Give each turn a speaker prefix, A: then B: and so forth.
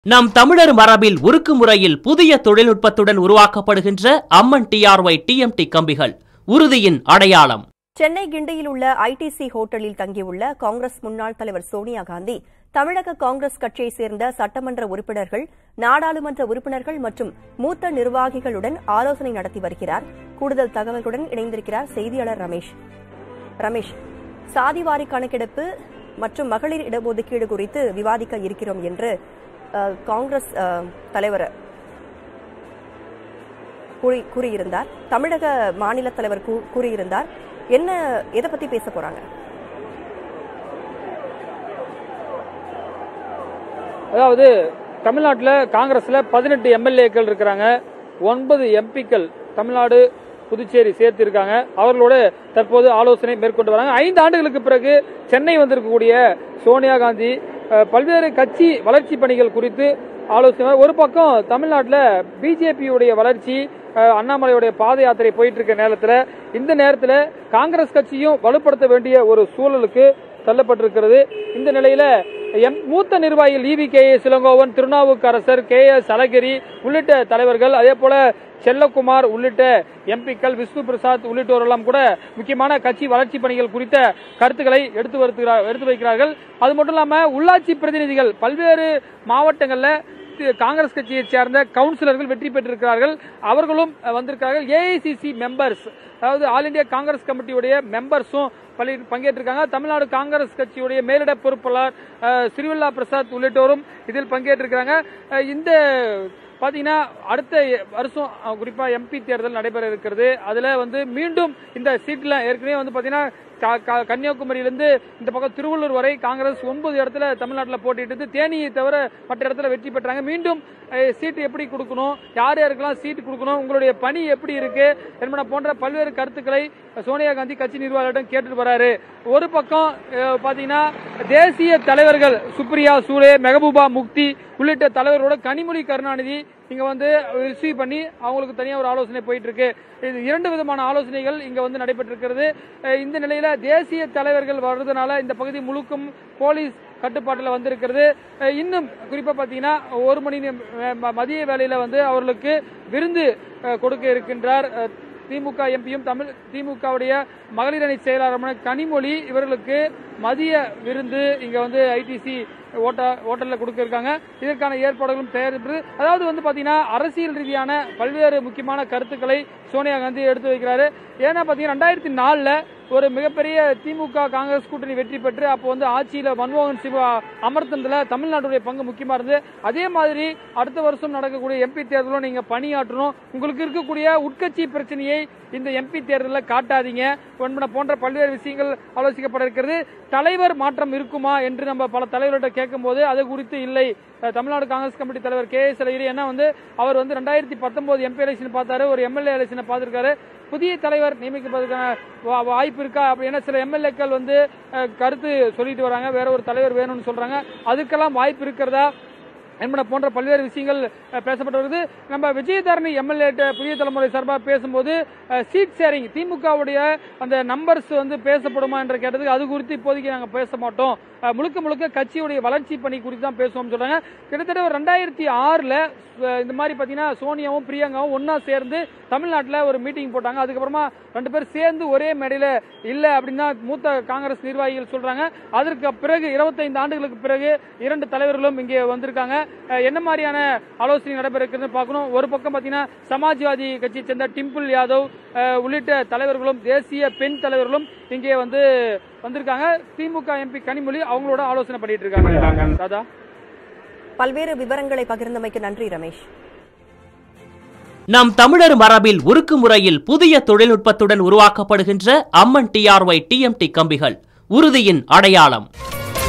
A: நம் தமிழர் மரபில் உருக்கு முறையில் புதிய தொழில்நுட்பத்துடன் உருவாக்கப்படுகின்ற அம்மன் டிஆர்ஒய் டிஎம்டி கம்பிகள் உறுதியின் அடையாளம்
B: சென்னை கிண்டியில் உள்ள ஐடிசி ஹோட்டலில் தங்கியுள்ள காங்கிரஸ் முன்னாள் தலைவர் சோனியா காந்தி தமிழக காங்கிரஸ் கட்சியைச் சேர்ந்த சட்டமன்ற உறுப்பினர்கள் நாடாளுமன்ற உறுப்பினர்கள் மற்றும் மூத்த நிர்வாகிகளுடன் ஆலோசனை நடத்தி வருகிறார் கூடுதல் தகவல்களுடன் இணைந்திருக்கிறார் செய்தியாளர் ரமேஷ் ரமேஷ் சாதிவாரி கணக்கெடுப்பு மற்றும் மகளிர் இடஒதுக்கீடு குறித்து விவாதிக்க இருக்கிறோம் என்று அஹ், காங்கிரஸ் அஹ், தலைவர் கூறி- கூறியிருந்தார் தமிழக மாநில தலைவர் கூ- கூறியிருந்தார் என்ன எதை பத்தி பேச போறாங்க
C: அதாவது தமிழ்நாட்டில் காங்கிரஸில் பதினெட்டு எம்எல்ஏக்கள் இருக்கிறாங்க ஒன்பது எம்பிக்கள் தமிழ்நாடு புதுச்சேரி சேர்த்து இருக்காங்க அவர்களோடு தற்போது ஆலோசனை மேற்கொண்டு வராங்க ஐந்து ஆண்டுகளுக்கு பிறகு சென்னை வந்திருக்கக்கூடிய சோனியா காந்தி அஹ், பல்வேறு கட்சி வளர்ச்சி பணிகள் குறித்து ஆலோசனை ஒரு பக்கம் தமிழ்நாட்டில் பிஜேபியுடைய வளர்ச்சி அஹ், அண்ணாமலையுடைய பாத யாத்திரை போயிட்டு இருக்க நேரத்தில் இந்த நேரத்தில் காங்கிரஸ் கட்சியும் வலுப்படுத்த வேண்டிய ஒரு சூழலுக்கு தள்ளப்பட்டிருக்கிறது இந்த நிலையில எம் மூத்த நிர்வாகிகள் இவி கே எஸ் இளங்கோவன் திருநாவுக்கரசர் கே எஸ் அழகிரி உள்ளிட்ட தலைவர்கள் அதே போல செல்லக்குமார் உள்ளிட்ட எம்பிக்கள் விஷ்ணு பிரசாத் உள்ளிட்டோரெல்லாம் கூட முக்கியமான கட்சி வளர்ச்சி பணிகள் குறித்த கருத்துக்களை எடுத்து வருத்துகிறார் எடுத்து வைக்கிறார்கள் அது மட்டும் இல்லாம உள்ளாட்சி பிரதிநிதிகள் பல்வேறு மாவட்டங்கள்ல தி- காங்கிரஸ் கட்சியைச் சேர்ந்த கவுன்சிலர்கள் வெற்றி பெற்றிருக்கிறார்கள் அவர்களும் அஹ், வந்திருக்கிறார்கள் ஏஐசிசி மெம்பர்ஸ் அதாவது ஆல் இந்தியா காங்கிரஸ் கமிட்டியுடைய மெம்பர்ஸும் பள்ளி- பங்கேற்றிருக்காங்க தமிழ்நாடு காங்கிரஸ் கட்சியுடைய மேலிட பொறுப்பாளர் அஹ், சிறிவில்லா பிரசாத் உள்ளிட்டோரும் இதில் பங்கேற்றிருக்கிறாங்க அஹ், இந்த பாத்தீங்கன்னா அடுத்த வருஷம் அஹ், குறிப்பா எம்பி தேர்தல் நடைபெற இருக்கிறது அதுல வந்து மீண்டும் இந்த சீட்ல ஏற்கனவே வந்து பாத்தீங்கன்னா க- க- கன்னியாகுமரியிலிருந்து இந்த பக்கம் திருவள்ளூர் வரை காங்கிரஸ் ஒன்பது இடத்துல தமிழ்நாட்டில் போட்டிட்டு தேனியை தவிர மற்ற இடத்துல வெற்றி பெற்றாங்க மீண்டும் அஹ், சீட்டு எப்படி கொடுக்கணும் யார் யாருக்கெல்லாம் சீட்டு கொடுக்கணும் உங்களுடைய பணி எப்படி இருக்கு என்பன போன்ற பல்வேறு கருத்துக்களை சோனியா காந்தி கட்சி நிர்வாகிகளிடம் கேட்டுட்டு வராரு ஒரு பக்கம் அஹ், பாத்தீங்கன்னா தேசிய தலைவர்கள் சுப்ரியா சூலே மெஹபூபா முக்தி உள்ளிட்ட தலைவர்களோட கனிமொழி கருணாநிதி இங்க வந்து ரிசீவ் பண்ணி அவங்களுக்கு தனியா ஒரு ஆலோசனை போயிட்டு இருக்கு இது இரண்டு விதமான ஆலோசனைகள் இங்க வந்து நடைபெற்றிருக்கிறது அஹ் இந்த நிலையில தேசிய தலைவர்கள் வர்றதுனால இந்த பகுதி முழுக்கும் போலீஸ் கட்டுப்பாட்டில் வந்திருக்கிறது அஹ் இன்னும் குறிப்பா பாத்தீங்கன்னா ஒரு மணி நேரம், அஹ் ம- மதிய வேளையில வந்து அவர்களுக்கு விருந்து அஹ், கொடுக்க இருக்கின்றார் அஹ், திமுக எம்பியும் தமிழ் திமுகவுடைய மகளிர் அணி செயலாளருமான கனிமொழி இவர்களுக்கு மதிய விருந்து இங்க வந்து ஐடிசி ஓட்ட ஹோட்டல்ல கொடுக்க இருக்காங்க இதற்கான ஏற்பாடுகளும் தயாரிப்பு அதாவது வந்து பாத்தீங்கன்னா அரசியல் ரீதியான பல்வேறு முக்கியமான கருத்துக்களை சோனியா காந்தி எடுத்து வைக்கிறாரு ஏன்னா பாத்தீங்கன்னா ரெண்டாயிரத்தி நாலுல ஒரு மிகப்பெரிய திமுக காங்கிரஸ் கூட்டணி வெற்றி பெற்று அப்போ வந்து ஆட்சியில மன்மோகன் சிங் அமர்த்தினதுல தமிழ்நாட்டுடைய பங்கு முக்கியமா இருந்தது அதே மாதிரி அடுத்த வருஷம் நடக்கக்கூடிய எம்பி தேர்தலும் நீங்க பணியாற்றணும் உங்களுக்கு இருக்கக்கூடிய உட்கட்சி பிரச்சனையை இந்த எம்பி தேர்தலில் காட்டாதீங்க என்பன போன்ற பல்வேறு விஷயங்கள் ஆலோசிக்கப்பட இருக்கிறது தலைவர் மாற்றம் இருக்குமா என்று நம்ம பல தலைவர்கிட்ட கேட்கும்போது அது குறித்து இல்லை அஹ் தமிழ்நாடு காங்கிரஸ் கமிட்டி தலைவர் கே எஸ் அழகிரி என்ன வந்து அவர் வந்து ரெண்டாயிரத்தி பத்தொன்பது எம்பி எலெக்ஷன் பார்த்தாரு ஒரு எம்எல்ஏ எலெக்ஷனை பார்த்திருக்காரு புதிய தலைவர் நியமிக்கப்படுவதற்கான வா- வாய்ப்பு இருக்கா அப்படின்னா சில எம்எல்ஏக்கள் வந்து அஹ், கருத்து சொல்லிட்டு வராங்க வேற ஒரு தலைவர் வேணும்னு சொல்றாங்க அதுக்கெல்லாம் வாய்ப்பு இருக்கிறதா என்பன போன்ற பல்வேறு விஷயங்கள் அஹ், பேசப்பட்டு வருது நம்ம விஜயதரணி எம்எல்ஏ புதிய தலைமுறை சார்பாக பேசும்போது சீட் ஷேரிங் திமுகவுடைய அந்த நம்பர்ஸ் வந்து பேசப்படுமா என்ற கேட்டதுக்கு அது குறித்து இப்போதைக்கு நாங்கள் பேச மாட்டோம் அஹ், முழுக்க முழுக்க கட்சியுடைய வளர்ச்சி பணி குறித்து தான் பேசுவோம்னு சொல்றாங்க கிட்டத்தட்ட ஒரு ரெண்டாயிரத்தி ஆறுல இந்த மாதிரி பார்த்தீங்கன்னா சோனியாவும் பிரியங்காவும் ஒண்ணா சேர்ந்து தமிழ்நாட்டில் ஒரு மீட்டிங் போட்டாங்க அதுக்கப்புறமா ரெண்டு பேரும் சேர்ந்து ஒரே மேடையில் இல்லை அப்படின்னு தான் மூத்த காங்கிரஸ் நிர்வாகிகள் சொல்றாங்க அதற்கு பிறகு 25 ஆண்டுகளுக்கு பிறகு இரண்டு தலைவர்களும் இங்கே வந்திருக்காங்க அஹ் என்ன மாதிரியான ஆலோசனை நடைபெற இருக்குதுன்னு பார்க்கணும் ஒரு பக்கம் பார்த்தீங்கன்னா சமாஜ்வாதி கட்சியை சேர்ந்த டிம்பிள் யாதவ் அஹ் உள்ளிட்ட தலைவர்களும் தேசிய பெண் தலைவர்களும் இங்கே வந்து வந்திருக்காங்க திமுக எம்பி கனிமொழி அவங்களோட ஆலோசனை பண்ணிட்டு இருக்காங்க தாதா
B: பல்வேறு விவரங்களை பகிர்ந்தமைக்கு நன்றி ரமேஷ்
A: நம் தமிழர் மரபில் உருக்கு முறையில் புதிய தொழில்நுட்பத்துடன் உருவாக்கப்படுகின்ற அம்மன் டிஆர்ஒய் டிஎம்டி கம்பிகள் உறுதியின் அடையாளம்